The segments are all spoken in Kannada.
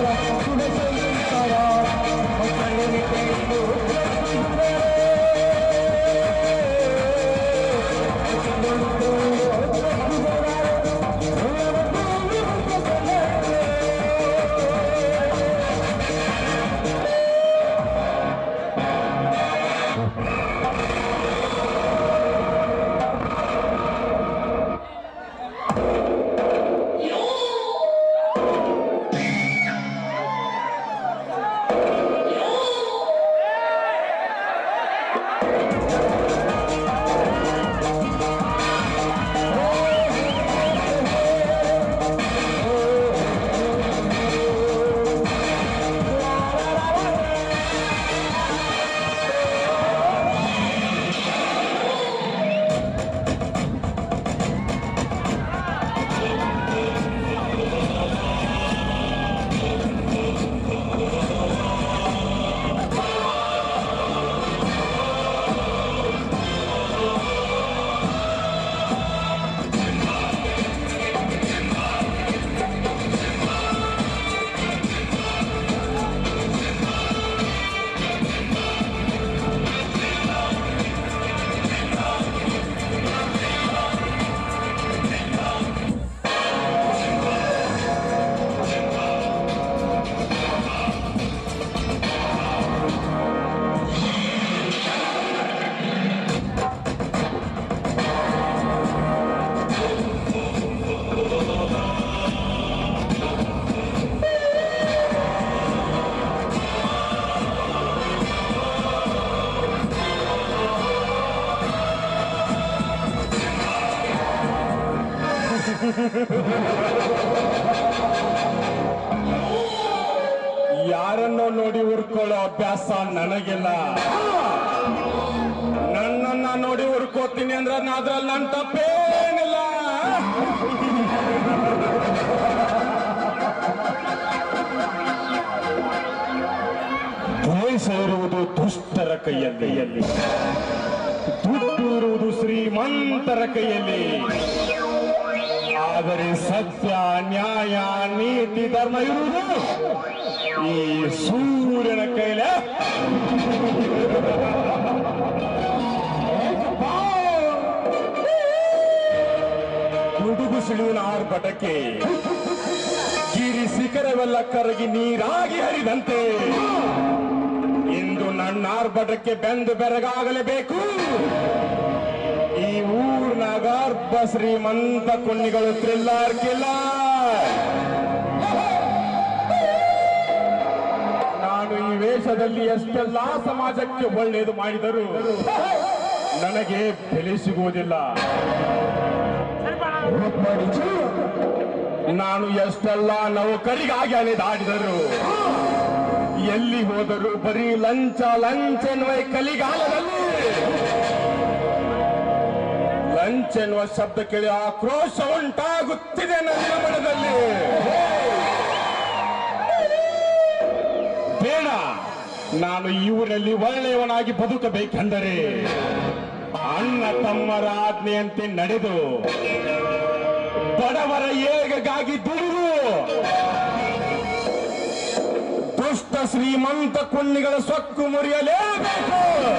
ಯಾರನ್ನೋ ನೋಡಿ ಉರ್ಕೊಳ್ಳೋ ಅಭ್ಯಾಸ ನನಗಿಲ್ಲ ನನ್ನನ್ನ ನೋಡಿ ಉರ್ಕೋತೀನಿ ಅಂದ್ರೆ ನಾ ಅದ್ರಲ್ಲಿ ನನ್ನ ತಪ್ಪೇನಿಲ್ಲ ದ್ವೇಷ ಇರುವುದು ದುಷ್ಟರ ಕೈಯಲ್ಲಿ ದುಡ್ಡು ಇರುವುದು ಶ್ರೀಮಂತರ ಕೈಯಲ್ಲಿ ಆದರೆ ಸತ್ಯ ನ್ಯಾಯ ನೀತಿ ಧರ್ಮ ಇರುವುದು ಈ ಸೂರ್ಯನ ಕೈಲ ಗುಡುಗು ಸಿಡಿಯುವ ಆರ್ಭಟಕ್ಕೆ ಗಿರಿ ಶಿಖರವೆಲ್ಲ ಕರಗಿ ನೀರಾಗಿ ಹರಿದಂತೆ ಇಂದು ನನ್ನ ಆರ್ಭಟಕ್ಕೆ ಬೆಂದು ಬೆರಗಾಗಲೇಬೇಕು ಈ ಊರ್ನಾಗ ಅರ್ಧ ಶ್ರೀಮಂತ ಕುನ್ನಿಗಳು ಥ್ರಿಲ್ಲರ್ ಕಿಲ್ಲರ್ ನಾನು ಈ ವೇಷದಲ್ಲಿ ಎಷ್ಟೆಲ್ಲ ಸಮಾಜಕ್ಕೆ ಒಳ್ಳೆಯದು ಮಾಡಿದರೂ ನನಗೆ ಬೆಲೆ ಸಿಗುವುದಿಲ್ಲ ನಾನು ಎಷ್ಟೆಲ್ಲ ನೌಕರಿಗಾಗಿ ಅಲೆದಾಡಿದರು ಎಲ್ಲಿ ಹೋದರೂ ಬರೀ ಲಂಚ ಲಂಚ ಎನ್ನುವ ಈ ಕಲಿಗಾಲದಲ್ಲಿ ಲಂಚ್ ಎನ್ನುವ ಶಬ್ದ ಕೇಳಿ ಆಕ್ರೋಶ ಉಂಟಾಗುತ್ತಿದೆ ನನ್ನ ಮನದಲ್ಲಿ ಬೇಡ ನಾನು ಈ ಊರಲ್ಲಿ ಒಳ್ಳೆಯವನಾಗಿ ಬದುಕಬೇಕೆಂದರೆ ಅಣ್ಣ ತಮ್ಮರ ಆಜ್ಞೆಯಂತೆ ನಡೆದು ಬಡವರ ಏಳಿಗೆಗಾಗಿ ದುಡಿದು ದುಷ್ಟ ಶ್ರೀಮಂತ ಕುನ್ನಿಗಳ ಸೊಕ್ಕು ಮುರಿಯಲೇಬೇಕು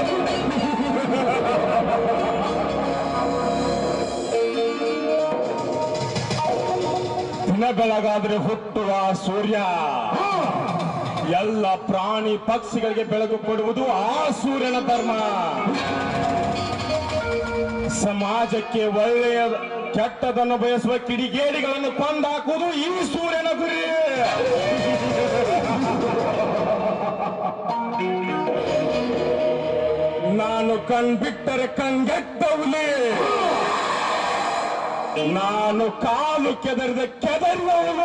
ದಿನ ಬೆಳಗಾದ್ರೆ ಹುಟ್ಟುವ ಸೂರ್ಯ ಎಲ್ಲ ಪ್ರಾಣಿ ಪಕ್ಷಿಗಳಿಗೆ ಬೆಳಕು ಕೊಡುವುದು ಆ ಸೂರ್ಯನ ಧರ್ಮ ಸಮಾಜಕ್ಕೆ ಒಳ್ಳೆಯ ಕೆಟ್ಟದನ್ನು ಬಯಸುವ ಕಿಡಿಗೇಡಿಗಳನ್ನು ಕೊಂದಾಕುವುದು ಈ ಸೂರ್ಯನ ಗುರಿ ನಾನು ಕಣ್ಬಿಟ್ಟರೆ ಕಂಗೆಟ್ಟವುಲಿ ನಾನು ಕಾಲು ಕೆದರಿದ ಕೆದರಿದವನು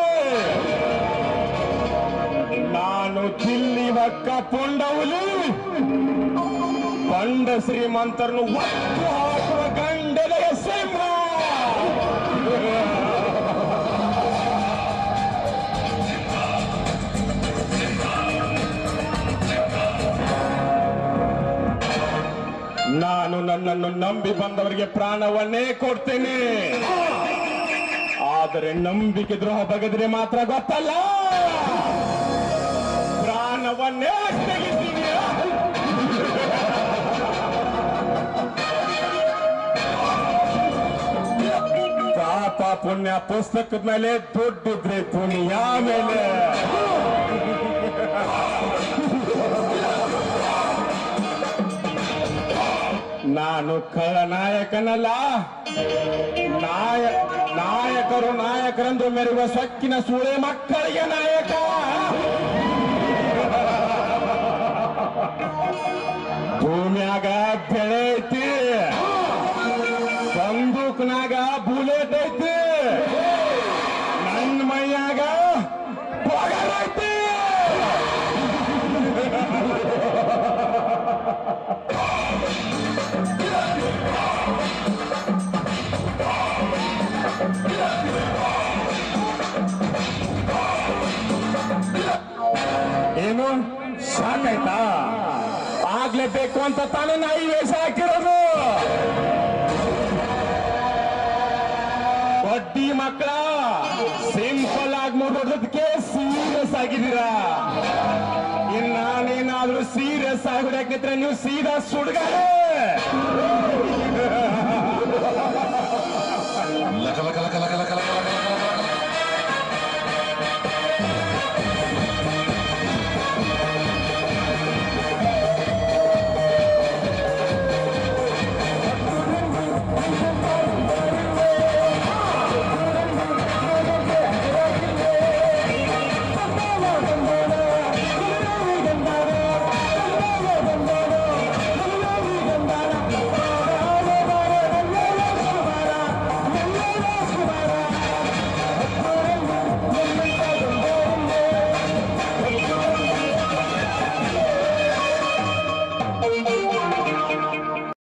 ನಾನು ತಿಲ್ಲಿವ ಕಪುಂಡವುಲಿ ಬಂಡ ಶ್ರೀಮಂತರನ್ನು ಒತ್ತು ಹಾಕುವ ಗಂಡನೆಯ ಸಿಂಹ ನಾನು ನನ್ನನ್ನು ನಂಬಿ ಬಂದವರಿಗೆ ಪ್ರಾಣವನ್ನೇ ಕೊಡ್ತೇನೆ ಆದರೆ ನಂಬಿಕೆ ದ್ರೋಹ ಬಗೆದ್ರೆ ಮಾತ್ರ ಗೊತ್ತಲ್ಲ ನೇರಕ್ಕೆ ತೆಗಿತೀನಿ ಪಾಪ ಪುಣ್ಯ ಪುಸ್ತಕದ ಮೇಲೆ ದುಡ್ಡಿದ್ರೆ ಪುಣ್ಯ ಮೇಲೆ ನಾನು ಖಳನಾಯಕನಲ್ಲ ನಾಯ ನಾಯಕರು ನಾಯಕರೆಂದು ಮೆರುವ ಸೊಕ್ಕಿನ ಸೂಳೆ ಮಕ್ಕಳಿಗೆ ನಾಯಕ ಭೂಮಿಯಾಗ ಬೆಳೆ ಐತಿ ಬಂದೂಕ್ನಾಗ ಬುಲೆಟ್ ಐತಿ ನನ್ನ ಮೈಯಾಗ ಪಗಾರ ಐತಿ ಏನು ಸಾಕಾಯ್ತಾ ಆಗ್ಲೇಬೇಕು ಅಂತ ತಾನೇ ನಾಯಿ ವೇಷ ಹಾಕಿರೋದು ಬಡ್ಡಿ ಮಕ್ಕಳ ಸಿಂಪಲ್ ಆಗಿ ನೋಡೋದಕ್ಕೆ ಸೀರಿಯಸ್ ಆಗಿದ್ದೀರಾ ಇನ್ ನಾನೇನಾದ್ರೂ ಸೀರಿಯಸ್ ಆಗ್ಬಿಡಕ್ಕಿದ್ರೆ ನೀವು ಸೀದಾ ಸುಡ್ಗಾರೆ ಲಕ ಲಕ ಲಕ ಲಕ ಲಕ